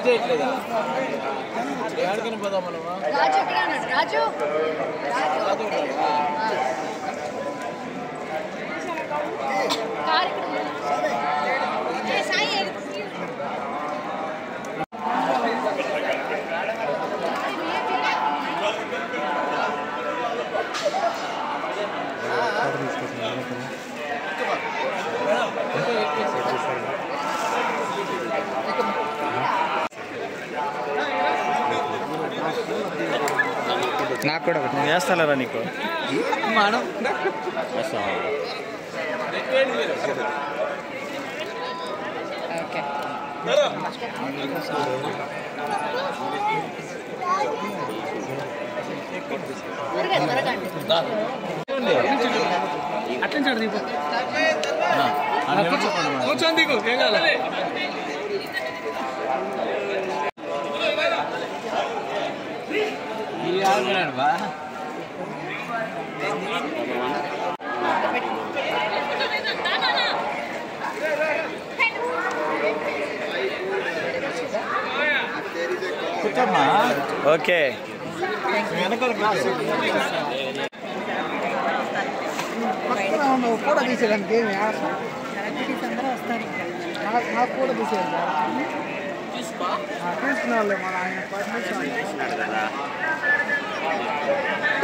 చేయట్లేదా ఎక్కడికి పోదాం మనమా రాజు ఎక్కడ ఉన్నాడు రాజు రాజు ఆ. కారు ఇక్కడ ఉంది. ఏ సాయి ఏడు. నాకు కూడా ఒకటి నేను వేస్తాలేరా నీకు మనం ఓకే త్వరగా త్వరగా అండి కూర్చొని దిగు ఏం కాదు ఈ ఆడుకున్నాడు బా కూర్చోమ్మా ఓకే వెనకాల కూర్చో ఫోటో తీసేదానికి ఏమి నాకు నాకు ఫోటో తీసేది తీసుకున్నాళ్ళే మన ఆయన పర్మిషన్